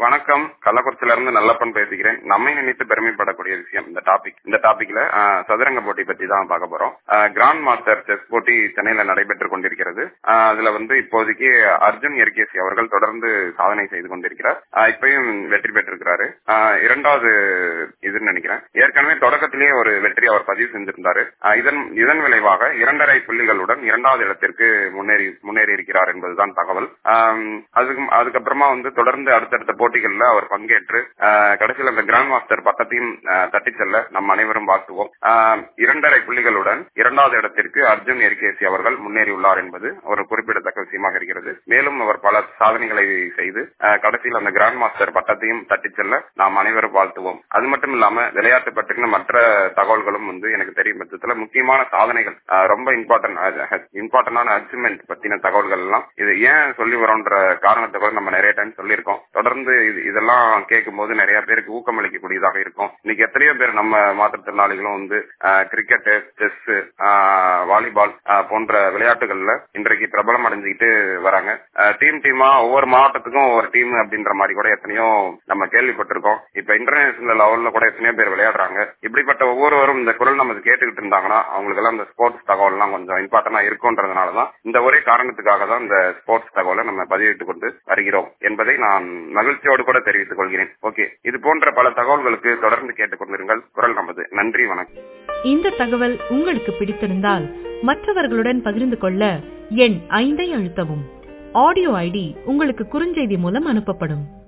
வணக்கம் கள்ளக்குறிச்சியில இருந்து நல்லப்பன் பேசுகிறேன் நம்மை நினைத்து பெருமைப்படக்கூடிய விஷயம் இந்த டாபிக் இந்த டாபிக்ல ஆஹ், சதுரங்க போட்டி பத்தி தான் பார்க்க போறோம் ஆஹ், கிராண்ட் மாஸ்டர் செஸ் போட்டி சென்னையில நடைபெற்றுக் கொண்டிருக்கிறது ஆஹ், அதுல வந்து இப்போதைக்கு அர்ஜுன் எர்கேசி அவர்கள் தொடர்ந்து சாதனை செய்து கொண்டிருக்கிறார் ஆஹ், இப்பயும் வெற்றி பெற்றிருக்கிறாரு ஆஹ், இரண்டாவது இதுன்னு நினைக்கிறேன் ஏற்கனவே தொடக்கத்திலேயே ஒரு வெற்றி அவர் பதிவு செஞ்சிருந்தாரு ஆஹ், இதன் இதன் விளைவாக இரண்டரை புள்ளிகளுடன் இரண்டாவது இடத்திற்கு முன்னேறி முன்னேறி இருக்கிறார் என்பதுதான் தகவல் ஆம், அதுக்கு அதுக்கப்புறமா வந்து தொடர்ந்து அடுத்தடுத்த போட்டிகள்ல அவர் பங்கேற்று ஆஹ், கடைசியில் அந்த கிராண்ட் மாஸ்டர் பட்டத்தையும் ஆஹ், தட்டிச் செல்ல நம் அனைவரும் வாழ்த்துவோம் ஆஹ், இரண்டரை புள்ளிகளுடன் இரண்டாவது இடத்திற்கு அர்ஜுன் எர்கேசி அவர்கள் முன்னேறியுள்ளார் என்பது ஒரு குறிப்பிடத்தக்க விஷயமாக இருக்கிறது மேலும் அவர் பல சாதனைகளை செய்து ஆஹ், கடைசியில் அந்த கிராண்ட் மாஸ்டர் பட்டத்தையும் தட்டிச் செல்ல நாம் அனைவரும் வாழ்த்துவோம் அது மட்டும் இல்லாம விளையாட்டு பற்றின மற்ற தகவல்களும் வந்து எனக்கு தெரியும் பட்சத்துல முக்கியமான சாதனைகள் ஆஹ், ரொம்ப இம்பார்ட்டன்ட் இம்பார்ட்டன்டான அச்சீவ்மெண்ட் பத்தின தகவல்கள் எல்லாம் இது ஏன் சொல்லி வரோன்ற காரணத்தை கூட நம்ம நிறைய டைம் சொல்லியிருக்கோம் தொடர்ந்து இது- இதெல்லாம் கேட்கும் போது நிறைய பேருக்கு ஊக்கமளிக்கக்கூடியதாக இருக்கும் இன்னைக்கு எத்தனையோ பேர் நம்ம மாற்றுத்திறனாளிகளும் வந்து கிரிக்கெட் செஸ் வாலிபால் ஆஹ், போன்ற விளையாட்டுகள்ல இன்றைக்கு பிரபலம் அடைஞ்சுக்கிட்டு வராங்க டீம் டீமா ஒவ்வொரு மாவட்டத்துக்கும் ஒவ்வொரு டீம் அப்படின்ற மாதிரி கூட எத்தனையோ நம்ம கேள்விப்பட்டிருக்கோம் இப்ப இன்டர்நேஷனல் லெவல்ல கூட எத்தனையோ பேர் விளையாடுறாங்க இப்படிப்பட்ட ஒவ்வொருவரும் இந்த குரல் நம்ம கேட்டுக்கிட்டு இருந்தாங்கன்னா அவங்களுக்கு எல்லாம் இந்த ஸ்போர்ட்ஸ் தகவல் எல்லாம் கொஞ்சம் இம்பார்ட்டன்டா இருக்கும்ன்றதுனாலதான் இந்த ஒரே காரணத்துக்காக தான் இந்த ஸ்போர்ட்ஸ் தகவலை நம்ம பதிவிட்டுக் கொண்டு வருகிறோம் என்பதை நான் மகிழ்ச்சியோடு கூட தெரிவித்துக் கொள்கிறேன் ஓகே இது போன்ற பல தகவல்களுக்கு தொடர்ந்து கேட்டுக்கொண்டிருங்கள் குரல் நமது நன்றி வணக்கம் இந்த தகவல் உங்களுக்கு பிடித்திருந்தால் மற்றவர்களுடன் பகிர்ந்து கொள்ள எண் ஐந்தை அழுத்தவும் ஆடியோ ஐடி உங்களுக்கு குறுஞ்செய்தி மூலம் அனுப்பப்படும்